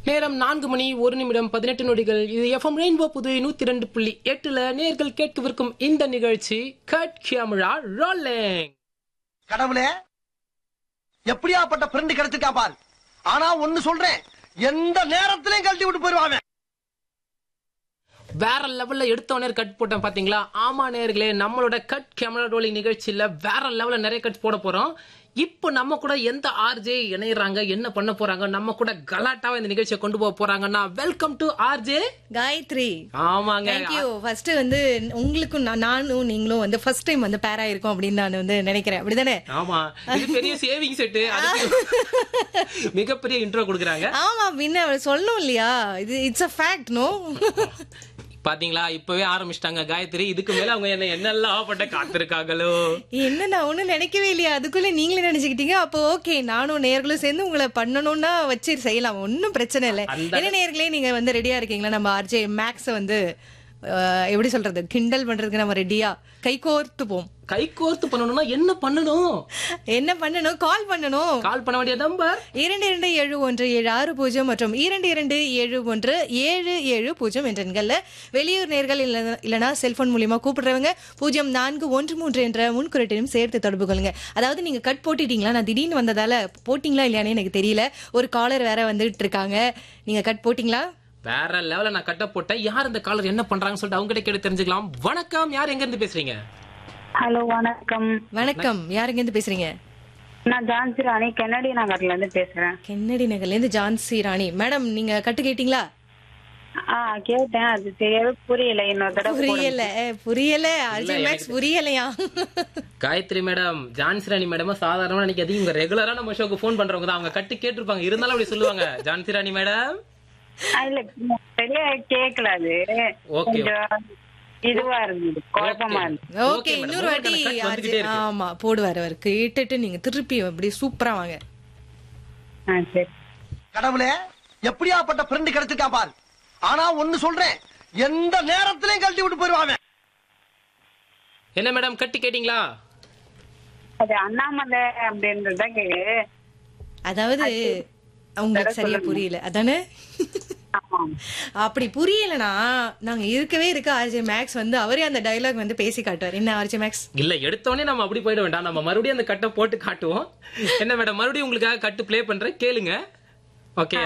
நேரம் நான்கு மணி ஒரு நிமிடம் பதினெட்டு நொடிகள் இது எஃப்எம் ரெயின்போ புது நூத்தி ரெண்டு புள்ளி எட்டுல நேர்கள் கேட்கவிருக்கும் இந்த நிகழ்ச்சி கட் கேமரா ரோலிங் கடவுளே எப்படியாப்பட்ட ஃப்ரெண்ட் கிடைச்சிருக்கா பார் ஆனா ஒண்ணு சொல்றேன் எந்த நேரத்திலையும் கழட்டி விட்டு போயிருவாங்க வேற லெவல்ல எடுத்தவனே கட் போட்டேன் பாத்தீங்களா ஆமா நேர்களே நம்மளோட கட் கேமரா ரோலிங் நிகழ்ச்சியில வேற லெவல்ல நிறைய கட் போட போறோம் இப்போ நம்ம கூட எந்த ஆர்ஜே இணையறாங்க என்ன பண்ண போறாங்க நம்ம கூட கலாட்டாவா இந்த நிகழ்ச்சியை கொண்டு போக போறாங்கன்னா வெல்கம் டு ஆர்ஜே காயத்ரி ஆமாங்க தேங்க்யூ ஃபர்ஸ்ட் வந்து உங்களுக்கும் நான்- நானும் நீங்களும் வந்து ஃபர்ஸ்ட் டைம் வந்து பேரா இருக்கோம் அப்படின்னு நான் வந்து நினைக்கிறேன் அப்படிதானே ஆமா இது பெரிய சேவிங் செட்டு மிகப்பெரிய இன்ட்ரோ கொடுக்குறாங்க ஆமா பின்ன அவர் சொல்லணும் இல்லையா இது இட்ஸ் அ ஃபேக்ட் நோ பாத்தீங்களா இப்பவே ஆரம்பிச்சிட்டாங்க காயத்ரி இதுக்கு மேல அவங்க என்ன என்னெல்லாம் பட்ட காத்திருக்காங்களோ என்ன நான் ஒண்ணும் நினைக்கவே இல்லையா அதுக்குள்ள நீங்களே நினைச்சுக்கிட்டீங்க அப்போ ஓகே நானும் நேர்களும் சேர்ந்து உங்களை பண்ணணும்னா வச்சு செய்யலாம் ஒன்னும் பிரச்சனை இல்லை அந்த- என்ன நேர்களே நீங்க வந்து ரெடியா இருக்கீங்களா நம்ம ஆர்ஜே மேக்ஸ வந்து அஹ், எப்படி சொல்றது கிண்டல் பண்றதுக்கு நம்ம ரெடியா கை கோர்த்துப்போம் கை கோர்த்து பண்ணணும்னா என்ன பண்ணணும் என்ன பண்ணணும் கால் பண்ணணும் கால் பண்ண வேண்டிய நம்பர் இரண்டு இரண்டு ஏழு ஒன்று ஏழு ஆறு பூஜ்ஜியம் மற்றும் இரண்டு இரண்டு ஏழு ஒன்று ஏழு ஏழு பூஜ்ஜியம் என்ற எண்கள்ல வெளியூர் நேர்கள் இல்ல- இல்லனா செல்போன் மூலியமா கூப்பிடுறவங்க பூஜ்ஜியம் நான்கு ஒன்று மூன்று என்ற முன்குறிட்டையும் சேர்த்து தொடர்பு கொள்ளுங்க அதாவது நீங்க கட் போட்டுட்டீங்களா நான் திடீர்னு வந்ததால போட்டிங்களா இல்லையானே எனக்கு தெரியல ஒரு காலர் வேற வந்துட்டு இருக்காங்க நீங்க கட் போட்டிங்களா வேற லெவல்ல நான் கட்ட போட்டேன் யார் இந்த காலர் என்ன பண்றாங்கன்னு சொல்லிட்டு அவங்க கிட்ட கேட்டு தெரிஞ்சுக்கலாம் வணக்கம் யார் எங்க இருந்து பேசுறீங்க ஹலோ வணக்கம் வணக்கம் யாருங்க இருந்து பேசுறீங்க நான் ஜான்சி ராணி கென்னடி நகர்ல இருந்து பேசுறேன் கென்னடி நகர்ல இருந்து ஜான்சி ராணி மேடம் நீங்க கட்டு கேட்டீங்களா ஆ கேட்டேன் அது சரியாவே புரியல இன்னொரு தடவை போடுங்க. புரியல புரியல அர்ஜுன் மேக்ஸ் புரியலையா காயத்ரி மேடம் ஜான்சிராணி மேடம் சாதாரணமா இன்னைக்கு அதிகம் இவங்க ரெகுலரா நம்ம ஷோக்கு ஃபோன் பண்றவங்க தான் அவங்க கட்டு கேட்டிருப்பாங்க இருந்தாலும் அப்படி சொல்லுவாங்க ஜான்சிராணி மேடம் ஆ, இல்ல சரியா கேக்கல அது Okay. கொஞ்சம் இதுவா இருந்தது குழப்பமா இருந்தது ஓகே Okay, madam. இன்னொரு வாட்டி உங்களுக்கான cut வந்துகிட்டே RJ இருக்கு. ஆமா போடுவாரு அவர் கேட்டுட்டு நீங்க திருப்பி அப்படி சூப்பரா வாங்க ஆ சரி கடவுளே எப்படியாப்பட்ட ஃப்ரெண்ட் கிடைச்சிருக்கா பார் ஆனா ஒண்ணு சொல்றேன் எந்த நேரத்திலையும் கழட்டி விட்டு போயிருவாங்க என்ன மேடம் கட்டி கேட்டீங்களா அது அண்ணாமலை அப்படின்றதுதான் கேக்கு அதாவது உங்களுக்கு சரியா புரியல அதானே ஆமா அப்படி புரியலனா நாங்க இருக்கவே இருக்க ஆர்ஜே மேக்ஸ் வந்து அவரே அந்த டயலாக் வந்து பேசி காட்டுவார் என்ன ஆர்ஜே மேக்ஸ் இல்ல எடுத்தோடனே நம்ம அப்படி போயிட வேண்டாம் நம்ம மறுபடியும் அந்த கட்டை போட்டு காட்டுவோம் என்ன மேடம் மறுபடியும் உங்களுக்காக கட்டு ப்ளே பண்றேன் கேளுங்க ஓகே